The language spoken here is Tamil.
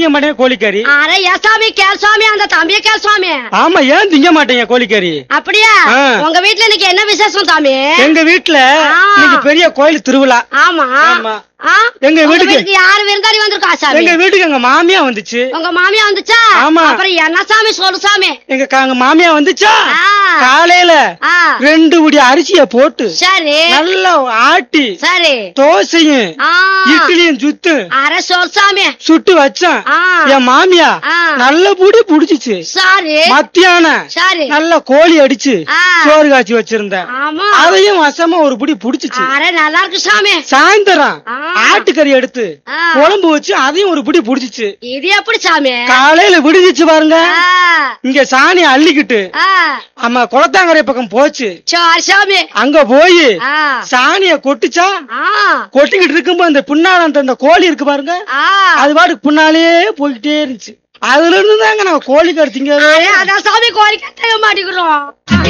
திங்க மாட்டேங்க கோழிக்கறி அட ஏன் சாமி கேள் சுவாமி அந்த தம்பிய கேள் சுவாமி ஆமா ஏன் திங்க மாட்டேங்க கோழிக்கறி அப்படியா ஆ. உங்க வீட்டுல இன்னைக்கு என்ன விசேஷம் சாமி எங்க வீட்டுல ஆ. இன்னைக்கு பெரிய கோயில் திருவிழா ஆமா ஆமா. ஆ? எங்க உங்க வீட்டுக்கு- வீட்டுக்கு யாரு விருந்தாடி வந்திருக்கா சாமி எங்க வீட்டுக்கு எங்க மாமியா வந்துச்சு உங்க மாமியா வந்துச்சா ஆமா. அப்புறம் என்ன சாமி சொல்லு சாமி எங்க க- எங்க மாமியா வந்துச்சா ஆ. காலையில ஆ ரெண்டு உடி அரிசிய போட்டு சரி நல்லா ஆட்டி சரி தோசையும் ஆ இட்லியும் சுத்து அரை சொல் சாமி சுட்டு வச்சேன் ஆ என் மாமியா ஆ. நல்ல புடி புடிச்சிச்சு சரி மத்தியானம் சரி நல்ல கோழி அடிச்சு ஆ. சோறு காய்ச்சி வச்சிருந்தேன் ஆமா அதையும் வசமா ஒரு புடி புடிச்சிச்சு அரை நல்லா இருக்கு சாமி சாயந்தரம் ஆ. ஆட்டுக்கறி எடுத்து ஆ. குழம்பு வச்சு அதையும் ஒரு புடி புடிச்சிச்சு இது எப்படி சாமி காலையில விடுதிச்சு பாருங்க ஆ, இங்க சாணி அள்ளிக்கிட்டு ஆ, ஆமா குளத்தாங்கரை பக்கம் போச்சு சரி சாமி அங்க போய் ஆ, சாணிய கொட்டுச்சா ஆ, கொட்டிக்கிட்டு இருக்கும்போது அந்த பின்னால அந்த அந்த கோழி இருக்கு பாருங்க ஆ. அது பாட்டுக்கு பின்னாலே போய்கிட்டே இருந்துச்சு அதுல இருந்து தாங்க நாங்க கோழி கருத்திங்க அட, அதான் சாமி கோரிக்கை செய்ய மாட்டேங்கிறோம்